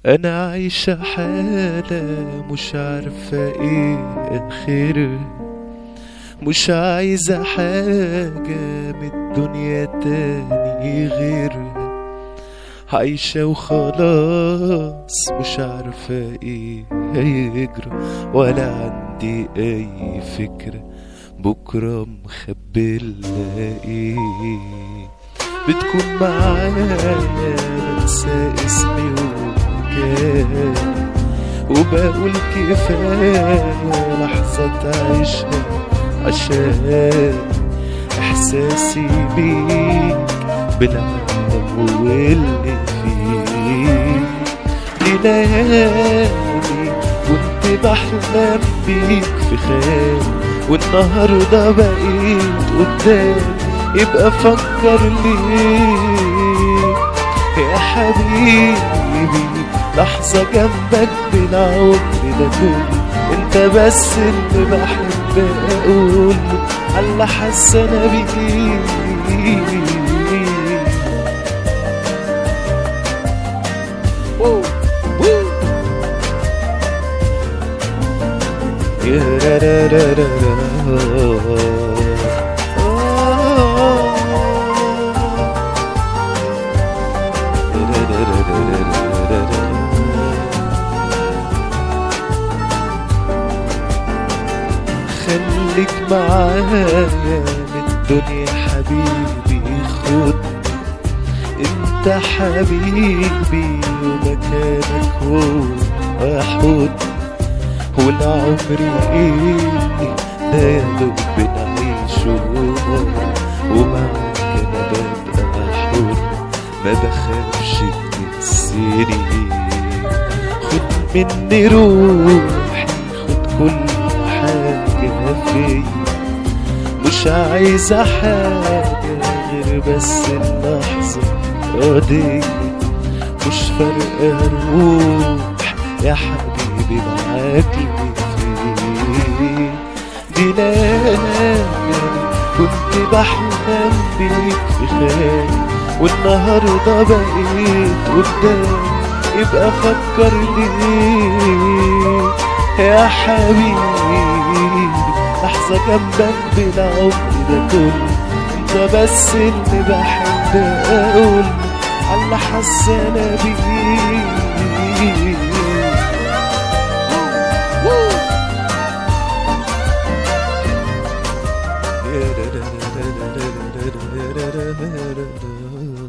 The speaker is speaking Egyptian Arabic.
انا عايشة حالة مش عارفة ايه اخرها مش عايزة حاجة من الدنيا تاني غيرها عايشة وخلاص مش عارفة ايه هيجرى ولا عندي اي فكرة بكرة مخبلها ايه بتكون معايا بنسى اسمي ومكاني وبقول كفاية لحظة تعيشها عشان إحساسي بيك بالعالم واللي فيه دي ليالي كنت بحلم بيك في خيالي والنهاردة بقيت قدامي يبقى فكر ليه يا حبيبي لحظة جنبك بالعمر ده كله انت بس اللي بحب اقول على حاسة انا بيه Woo, woo. يا را را را را را. را را را را را را را. خليك معايا من الدنيا حبيبي خد انت حبيبي ومكانك هو احد والعمر ايه ده يا دوب بنعيشه مرة ومعاك انا ببقى حر ما بخافش من السنين خد مني روحي خد كل حاجة فيا مش عايزة حاجة غير بس اللحظة قضية مش فارقة الروح يا حبيبي معاك فين دي ليالي كنت بحلم بيك في خيالي والنهاردة بقيت قدامي يبقى فكر ليه يا حبيبي لحظة جنبك بالعمر ده كله انت بس اللي بحب اقول على حاسة انا بيه